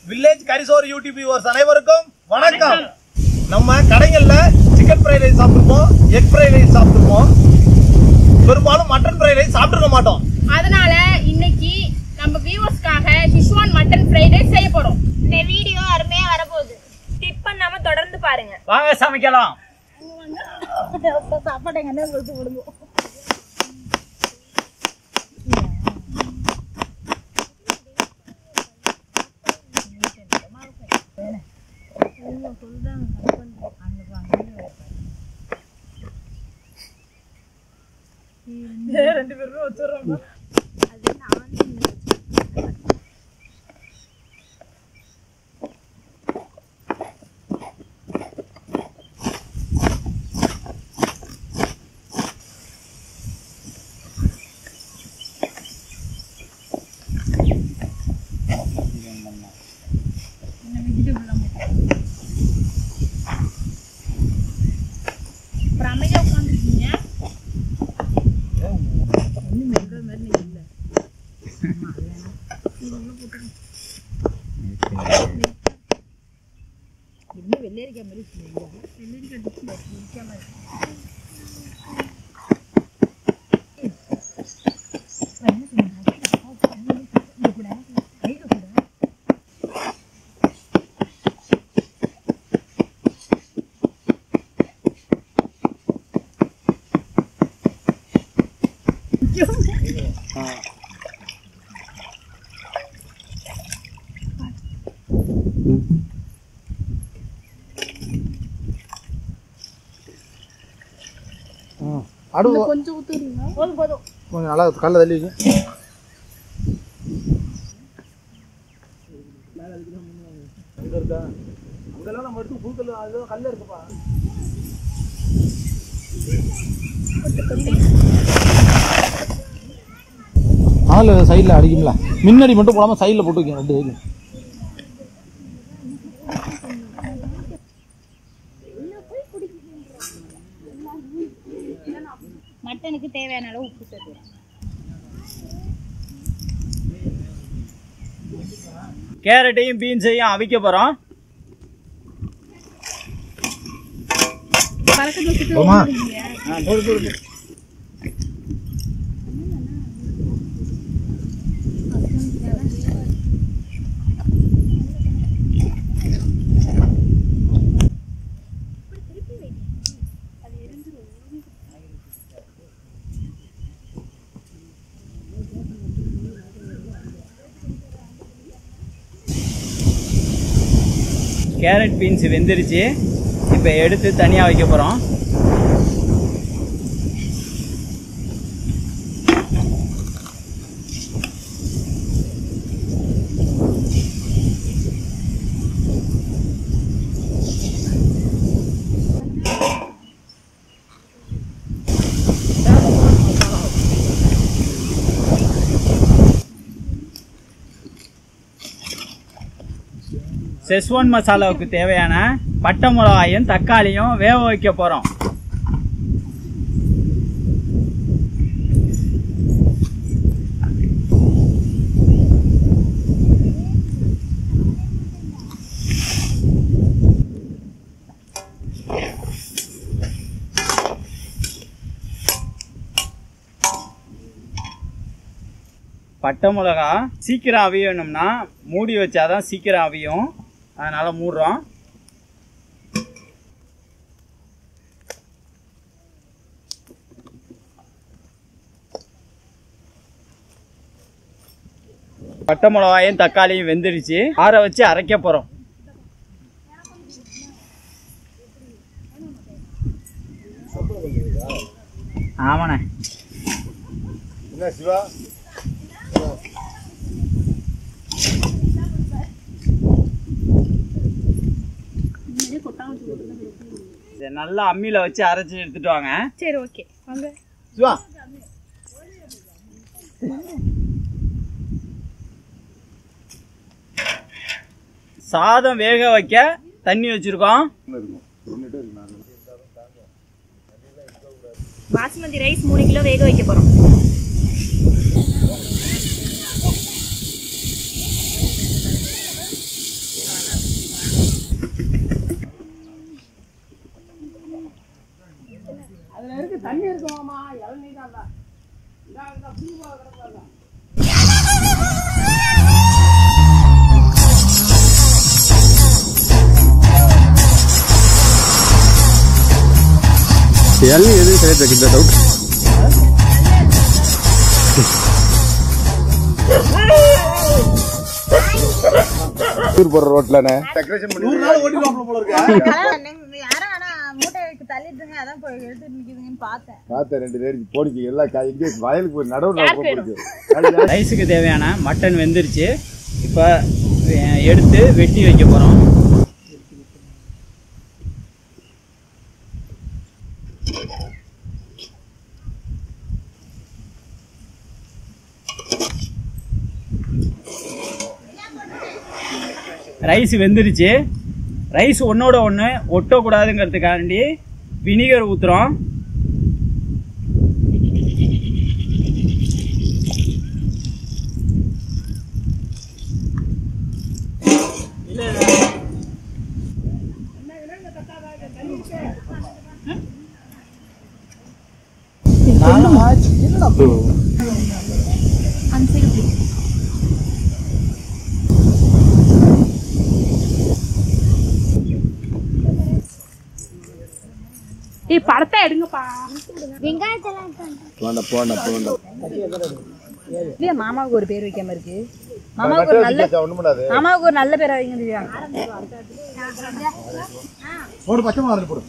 Village கரிசோர் YouTube viewers அனைவருக்கும் வணக்கம் நம்ம கடைகள்ல சிக்கன் ஃப்ரைட் ரைஸ் சாப்பிட்டுருப்போம் எக் ஃப்ரைட் ரைஸ் சாப்பிட்டுருப்போம் பெரும்பாலும் மட்டன் ஃப்ரைட் ரைஸ் சாப்பிட்டுருக்க மாட்டோம் அதனால இன்னைக்கு நம்ம வியூவர்ஸ்க்காக சிஷ்வான் மட்டன் ஃப்ரைட் ரைஸ் செய்ய போறோம் இந்த வீடியோ அருமையா வரப்போகுது ஸ்கிப் பண்ணாம தொடர்ந்து பாருங்க வாங்க சமைக்கலாம் சாப்பாடு எங்க அண்ணன் கொடுத்து விடுவோம் அப்புறம் அமைதியா உட்காந்துருக்கீங்க அடுவு கொஞ்சம் ஊத்துறீங்க போதும் போதும் கொஞ்சம் நல்லா கல்ல தள்ளி வைங்க அங்கெல்லாம் நம்ம எடுத்து புதுக்கல் அதுதான் கல்ல இருக்குப்பா அதில் சைடில் அடிக்கும்ல முன்னாடி மட்டும் போடாமல் சைடில் போட்டு வைக்கணும் ரெண்டு சைடில் மட்டனுக்கு தேவையான அளவு உப்பு சேர்த்துக்கிறேன் கேரட்டையும் பீன்ஸையும் அவிக்க போறோம் போமா ஆ, போடு, போடு, போடு. கேரட் பீன்ஸ் வெந்துருச்சு இப்போ எடுத்து தனியாக வைக்க போகிறோம் செஸ்வான் மசாலாவுக்கு தேவையான பட்டை மிளகாயும் தக்காளியும் வேக வைக்க போகிறோம் பட்டை மிளகா சீக்கிரம் அவியணும்னா மூடி வச்சாதான் சீக்கிரம் அவியும் அதனால மூடுறோம் பட்டை மிளகாயும் தக்காளியும் வெந்துடுச்சு ஆற வச்சு அரைக்க போறோம் ஆமாண்ணே என்ன சிவா இதை நல்லா அம்மியில வச்சு அரைச்சு எடுத்துட்டு வாங்க சரி ஓகே வாங்க சிவா சாதம் வேக வைக்க தண்ணி வச்சிருக்கோம் பாஸ்மதி ரைஸ் மூணு கிலோ வேக வைக்க போறோம் எல்லாம் எது சரியா தைக்கிற டவுட் டூர் போற ரோட்லண்ணே டெக்கரேஷன் பண்ணி நூறு நாள் ஓட்டிடுவாப்ல போல இருக்கு யாரும் ஆனா மூட்டைக்கு தள்ளிட்டுங்க அதான் போய் எடுத்துட்டு நிக்குதுங்கன்னு பார்த்தேன் பார்த்தேன் ரெண்டு பேருக்கு போடிக்கு எல்லாம் கா- எங்கே வயலுக்கு போய் நடவு நட போயிருக்கு ரைஸுக்கு தேவையான மட்டன் வெந்துருச்சு இப்போ எடுத்து வெட்டி வைக்க போகிறோம் ரைஸ் வெந்துருச்சு ரைஸ் ஒன்றோட ஒன்று ஒட்டக்கூடாதுங்கிறதுக்காண்டி வினிகர் ஊற்றுறோம் ஏய் படத்தை எடுங்கப்பா வெங்காயத்தெல்லாம் போன போன போன இல்லையா மாமாவுக்கு ஒரு பேர் வைக்காம இருக்கு மாமாவுக்கு ஒரு நல்ல ஒண்ணும் பண்ணாது மாமாவுக்கு ஒரு நல்ல பேர் வைங்க திவ்யா போடு பச்சை மிளகா போடு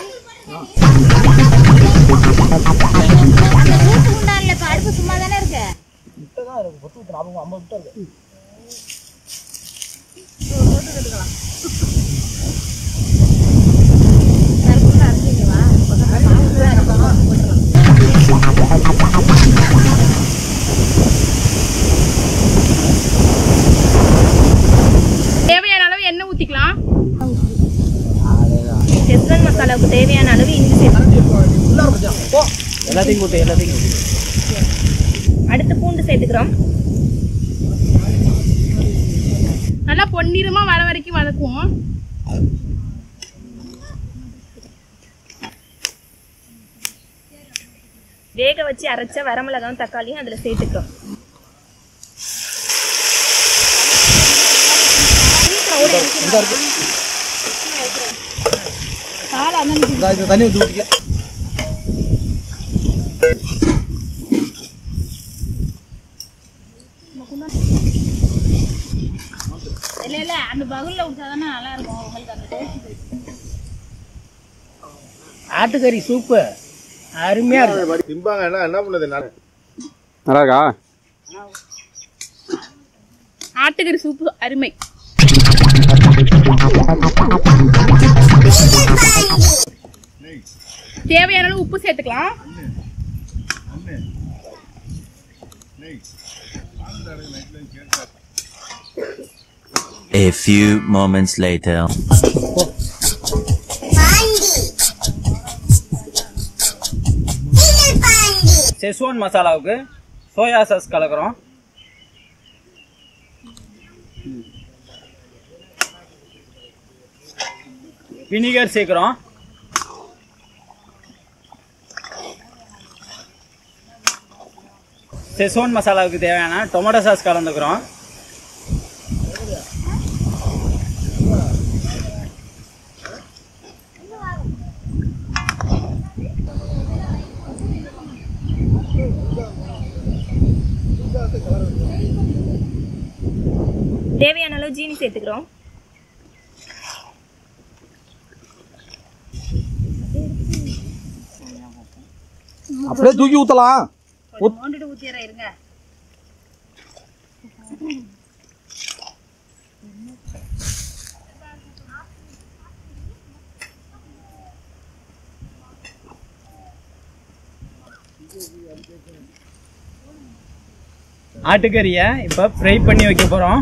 அந்த கூட்டு குண்டான்ல இப்ப அடுப்பு சும்மா தானே இருக்கு தேவையான அளவு எண்ணெய் ஊத்திக்கலாம் செஸ்வன் மசாலாவுக்கு தேவையான அளவு இஞ்சி சேர்த்துக்கிறோம் எல்லாத்தையும் கூட்டு எல்லாத்தையும் கூட்டு அடுத்து பூண்டு சேர்த்துக்கிறோம் நல்லா பொன்னிறமா வர வரைக்கும் வதக்குவோம் வேக வச்சு அரைச்ச வரமிளகாவும் தக்காளியும் அதுல சேர்த்துக்கிறோம் இந்த இந்த தண்ணி ஊற்றி ஊற்றிக்க இல்ல இல்ல அந்த பகுல்ல விட்டாதானே நல்லா இருக்கும் உங்களுக்கு அந்த டேஸ்ட் ஆட்டுக்கறி சூப்பு அருமையா இருக்கு திம்பாங்க என்ன என்ன பண்ணுது நான் நல்லா இருக்கா ஆட்டுக்கறி சூப்பு அருமை தேவையான அளவு உப்பு சேர்த்துக்கலாம் A few moments later. Schezwan மசாலாவுக்கு சோயா சாஸ் கலக்கிறோம் வினிகர் சேர்க்குறோம் செஸ்வான் மசாலாவுக்கு தேவையான டொமேட்டோ சாஸ் கலந்துக்கிறோம் தேவையான அளவு ஜீனி சேர்த்துக்கிறோம் அப்படியே தூக்கி ஊத்தலாம் நோண்டிட்டு ஊத்திடுறேன் இருங்க ஆட்டுக்கறியை இப்போ ஃப்ரை பண்ணி வைக்க போகிறோம்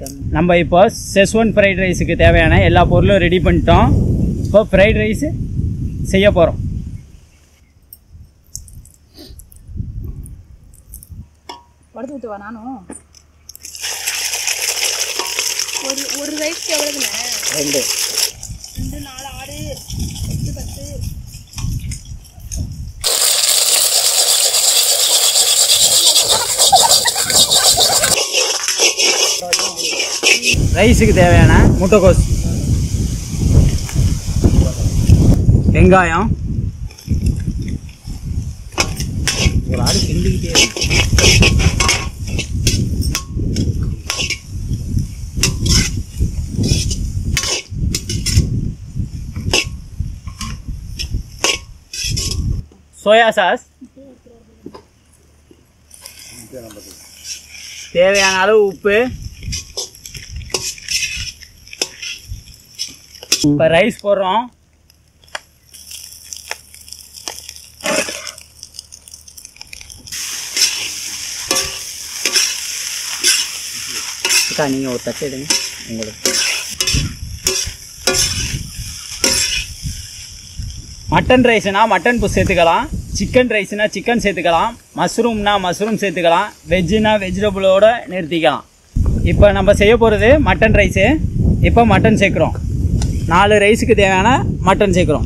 நம்ம இப்போ செஸ்வன் ஃப்ரைட் ரைஸுக்கு தேவையான எல்லா பொருளும் ரெடி பண்ணிட்டோம் இப்போ ஃப்ரைட் ரைஸ் செய்ய போகிறோம் படுத்து விட்டுவா நானும் ஒரு ஒரு ரைஸ்க்கு எவ்வளவுங்க ரெண்டு ரெண்டு நாலு ஆறு எட்டு பத்து ரைஸுக்கு தேவையான முட்டைக்கோஸ் வெங்காயம் ஒரு ஆடு கிண்டிக்கிட்டே இருக்கு. சோயா சாஸ் தேவையான அளவு உப்பு இப்போ ரைஸ் போடுறோம் அக்கா நீங்கள் ஒரு தட்டு எடுங்க உங்களுக்கு மட்டன் ரைஸ்னா மட்டன் பு சேர்த்துக்கலாம் சிக்கன் ரைஸ்னா சிக்கன் சேர்த்துக்கலாம் மஷ்ரூம்னா மஷ்ரூம் சேர்த்துக்கலாம் வெஜ்ஜுனா வெஜிடபிளோட நிறுத்திக்கலாம் இப்போ நம்ம செய்ய போகிறது மட்டன் ரைஸு இப்போ மட்டன் சேர்க்குறோம் நாலு ரைஸுக்கு தேவையான மட்டன் சேர்க்குறோம்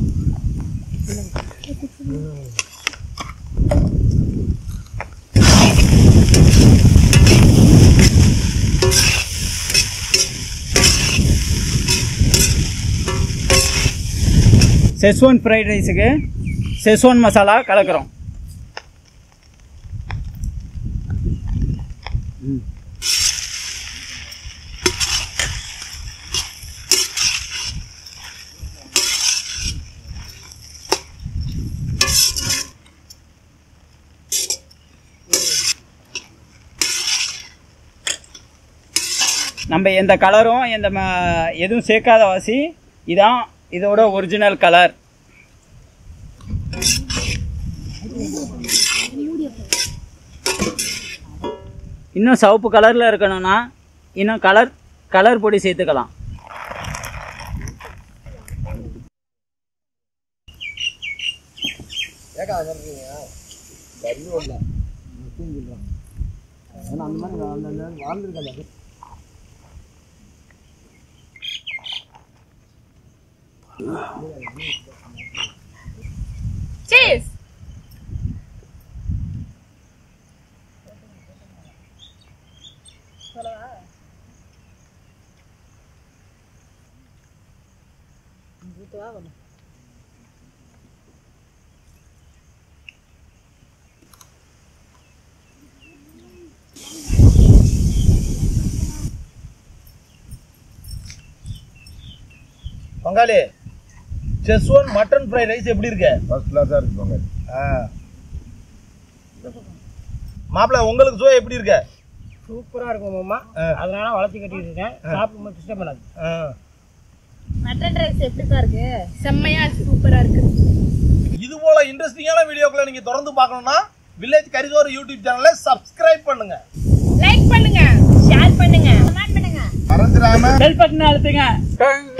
செஸ்வான் ஃப்ரைட் ரைஸுக்கு செஸ்வான் மசாலா கலக்கிறோம் நம்ம எந்த கலரும் எந்த ம- எதுவும் சேர்க்காத வாசி இதான் இதோட ஒரிஜினல் கலர் இன்னும் சிவப்பு கலரில் இருக்கணும்னா இன்னும் கலர் கலர் பொடி சேர்த்துக்கலாம் Cheers! பங்காளி செஸ்வன் மட்டன் ஃப்ரைட் ரைஸ் எப்படி இருக்கு ஃபர்ஸ்ட் கிளாஸாக இருக்கு பொங்கல் மாப்பிள்ள உங்களுக்கு சுவை எப்படி இருக்கு சூப்பரா இருக்கும் மாமா அதனால வளர்த்தி கட்டிட்டு இருக்கேன் சாப்பிடும்போது இஷ்டம் பண்ணாது ஆ. மட்டன் ரைஸ் எப்படிக்கா இருக்கு செம்மையா இருக்கு சூப்பரா இருக்கு இது போல இன்ட்ரெஸ்டிங்கான வீடியோக்களை நீங்க தொடர்ந்து பார்க்கணும்னா வில்லேஜ் கரிசோர் யூடியூப் சேனலை சப்ஸ்கிரைப் பண்ணுங்க லைக் பண்ணுங்க ஷேர் பண்ணுங்க கமெண்ட் பண்ணுங்க மறந்துடாம பெல் பட்டன் அழுத்துங்க